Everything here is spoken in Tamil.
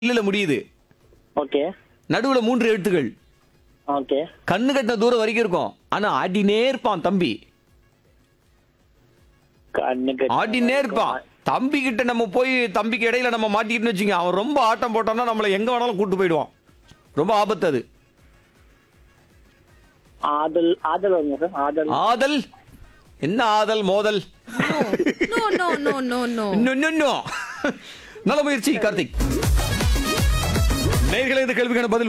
இல்ல முடியுது ஓகே நடுவுல மூன்று எழுத்துகள் ஓகே கண்ணு கட்டின தூரம் வரைக்கும் இருக்கும் ஆனா ஆடினே இருப்பான் தம்பி கண்ணுக்கு ஆடினே இருப்பான் தம்பி கிட்ட நம்ம போய் தம்பிக்கு இடையில நம்ம மாட்டிக்கிட்டு வச்சுங்க அவன் ரொம்ப ஆட்டம் போட்டான்னா நம்மள எங்க வேணாலும் கூட்டு போயிடுவான் ரொம்ப ஆபத்து அது ஆதல் ஆதல் வருங்க சார் ஆதல் ஆதல் என்ன ஆதல் மோதல் No, no, no, no, no. இன்னும், இன்னும், இன்னும். நல்ல முயற்சி கார்த்திக் நேர்களை இந்த கேள்விக்கான பதில்